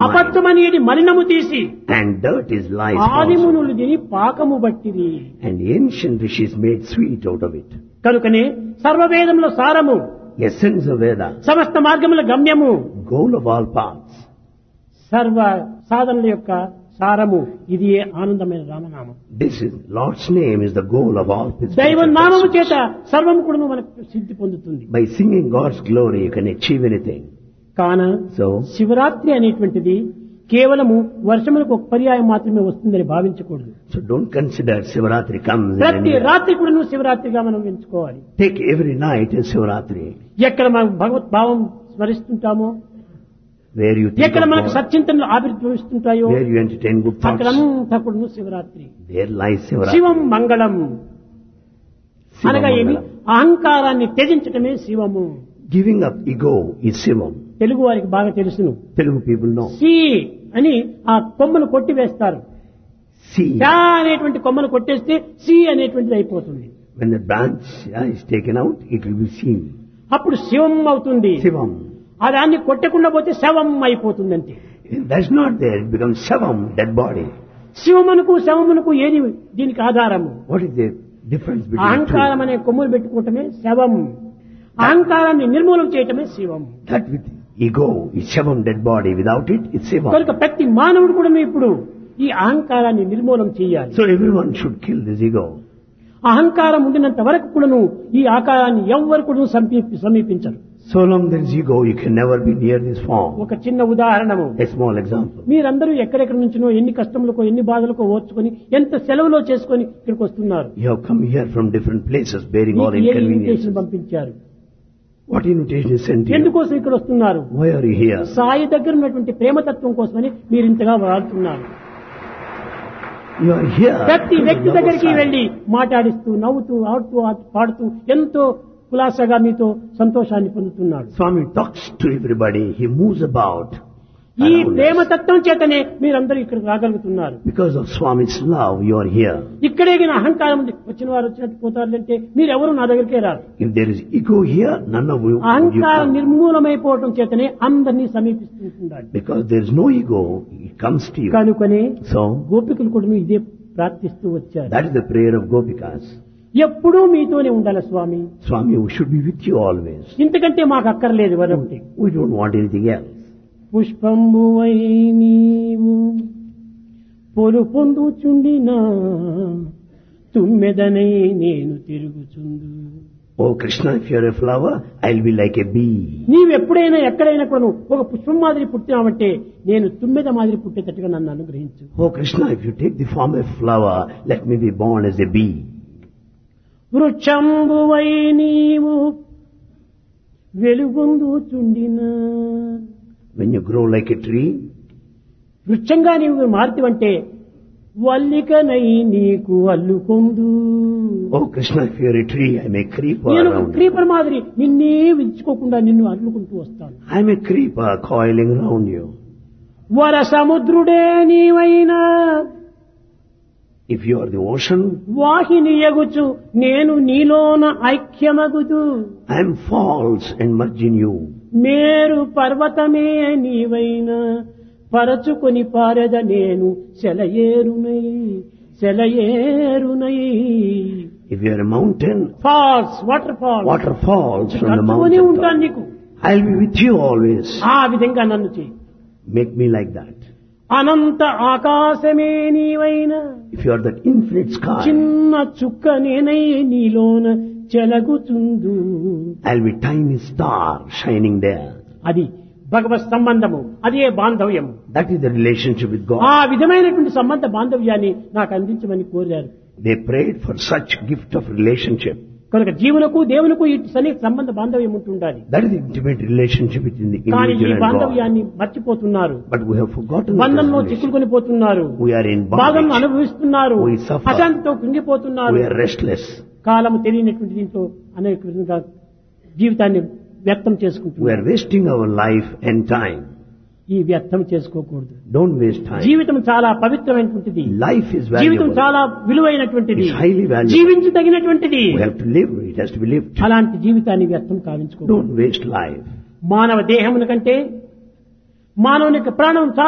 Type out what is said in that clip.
అబద్ధమనేది మలినము తీసి And dirt is lies also. ఆదిమునులు దీని పాకము బట్టిరి And the ancient rishis made sweet out of it. కనుకనే సర్వవేదముల సారము Essence of Veda, సమస్త మార్గముల గమ్యము goal of all paths. సర్వ సాధనల యొక్క సారము ఇది ఆనందమైన రామనామం This is, Lord's name is the goal of all దైవ spiritual నామము pursuits. చేత సర్వము కూడా మనకు సిద్ధి పొందుతుంది By singing God's glory, you can achieve anything. కాన So, శివరాత్రి అనేటువంటిది కేవలము వర్షములకు ఒక పర్యాయం మాత్రమే వస్తుందని భావించకూడదు so don't consider Sivaratri comes in ప్రతి any way. రాత్రి కూడా నువ్వు శివరాత్రిగా మనం ఎంచుకోవాలి Take every night as Sivaratri. ఎక్కడ మనం భగవత్ భావం స్మరిస్తుంటామో Where you think ఎక్కడ of మనకు God, సత్చింతనలు ఆవిర్భవిస్తుంటాయో where you entertain good thoughts, అక్కడంతా కూడా నువ్వు శివరాత్రి there lies Sivaratri. శివం మంగళం Shiva అనగా ఏమి Mangalam. అహంకారాన్ని త్యజించటమే శివము Giving up ego is Shivam. Telugu వారికి బాగా తెలుసును Telugu people know. సి అని ఆ కొమ్మను కొట్టి వేస్తారు See, చా అనేటువంటి కొమ్మను కొట్టేస్తే సి అనేటువంటిది అయిపోతుంది when the branch yeah, is taken out, it will be seen. అప్పుడు శివం అవుతుంది Shivam. ఆ దాన్ని కొట్టకుండా పోతే శవం అయిపోతుంది అంతే If that's not there, it becomes Shivam, dead body. శివమునకు శవమునకు ఏది దీనికి ఆధారము What is the difference between the అహంకారం two? అనే కొమ్ములు పెట్టుకోవటమే శవం అహంకారాన్ని నిర్మూలన చేయటమే శివం That with ego is Shivam, dead body. Without it, it's Shivam. కనుక ప్రతి మానవుడు కూడా ఇప్పుడు ఈ అహంకారాన్ని నిర్మూలన చేయాలి So everyone should kill this ego. అహంకారం ఉండినంత వరకు కూడాను ఈ ఆకారాన్ని ఎవ్వరు కూడా సమీపి సమీపించరు So long there is ego, you can never be near this form. ఒక చిన్న ఉదాహరణము A small example. మీరందరూ ఎక్కడెక్కడి నుంచినో ఎన్ని కష్టములకో ఎన్ని బాధలకో ఓర్చుకొని ఎంత సెలవులో చేసుకొని ఇక్కడికి వస్తున్నారు You have come here from different places bearing all మీకు ఏ ఇన్విటేషన్ inconveniences. పంపించారు What invitation is sent to you? ఎందుకోసం ఇక్కడ వస్తున్నారు Why are you here? Sai దగ్గర ఉన్నటువంటి ప్రేమతత్వం కోసమని మీరు ఇంతగా వాడుతున్నారు You are here. ప్రతి to వ్యక్తి love దగ్గరికి Sai. వెళ్లి మాట్లాడిస్తూ నవ్వుతూ ఆడుతూ ఆ- పాడుతూ ఎంతో కులాసగా మీతో సంతోషాన్ని పొందుతున్నాడు Swami talks to everybody. He moves about. ఈ around us. ప్రేమతత్వం చేతనే మీరందరూ ఇక్కడికి రాగలుగుతున్నారు Because of Swami's love, you are here. ఇక్కడే గిన అహంకారం ఉంది వచ్చిన వారు వచ్చినట్టు పోతారు అంటే మీరెవరు నా దగ్గరికే రారు If there is ego here, none of you, you అహంకారం come. నిర్మూలమైపోవటం చేతనే అందరినీ సమీపిస్తుంటున్నాడు Because there is no ego, it comes to you. కనుకనే So, గోపికలు కూడా ఇదే ప్రార్థిస్తూ వచ్చారు that is the prayer of Gopikas. ఎప్పుడూ మీతోనే ఉండాలి స్వామి Swami, we should be with you always. ఇంతకంటే మాకు అక్కర్లేదు మరొకటి We don't want anything else. పుష్పంబువై నీవు పొలు పొందుచుండినా తుమ్మెదనై నేను తిరుగుచుండు Oh Krishna, if you are a flower, I'll be like a bee. నీవెప్పుడైనా ఎక్కడైనా కూడా నువ్వు ఒక పుష్పం మాదిరి పుట్టినావంటే నేను తుమ్మెద మాదిరి పుట్టేటట్టుగా నన్ను అనుగ్రహించు Oh Krishna, if you take the form of flower, let me be born as a bee. వృక్షంబువై నీవు వెలుగొందుచుండినా When you grow like a tree, వృక్షంగా నీవు మారుతివంటే వల్లికనై నీకు అల్లుకొందు oh Krishna, if you are a tree, I'm a creeper నేను around you. Creeper మాదిరి నిన్నే వించుకోకుండా నిన్ను అల్లుకుంటూ వస్తాను I'm a creeper coiling around you. వర సముద్రుడే నీవైనా If you are the ocean, వాహిని ఎగుచు నేను నీలోన ఐక్యమగుదు I'm false and merge in you. మేరు పర్వతమే నీవైనా పరచుకొని పారెద నేను సెలయేరునై సెలయేరునై If you are a mountain, falls water falls water falls from the కలుపుకొని mountain. ఉంటాను top. నీకు I'll be with you always. ఆ విధంగా నన్ను చెయ్యి Make me like that. అనంత ఆకాశమే నీవైనా If you are that infinite sky, చిన్న చుక్క నేనై నీలోన చెలగుచుందు I'll be tiny star shining there. అది భగవత్ సంబంధము అదే బాంధవ్యము That is the relationship with God. ఆ విధమైనటువంటి సంబంధ బాంధవ్యాన్ని నాకు అందించమని కోరారు They prayed for such gift of relationship. కనుక జీవులకు దేవునికి ఇటు సని సంబంధ బాంధవ్యం ఉంటుండాలి That is the intimate relationship between the కానీ ఈ individual and God. బాంధవ్యాన్ని మర్చిపోతున్నారు But we have forgotten that బంధంలో relation. చిక్కుకొని పోతున్నారు We are in బాధలను bondage. అనుభవిస్తున్నారు We suffer. అశాంతితో కృంగిపోతున్నారు We are restless. కాలం తెలియనటువంటి దీంతో అనేక విధంగా జీవితాన్ని వ్యక్తం We చేసుకుంటున్నారు are wasting our life and time. ఈ వ్యర్థం చేసుకోకూడదు Don't waste time. జీవితం చాలా పవిత్రమైనటువంటిది Life is జీవితం valuable. చాలా విలువైనటువంటిది It's highly valuable. జీవించదగినటువంటిది We have to live. It has to be lived. అలాంటి జీవితాన్ని వ్యర్థం కావించుకో Don't waste life. మానవ దేహమున కంటే మానవునికి ప్రాణం చాలా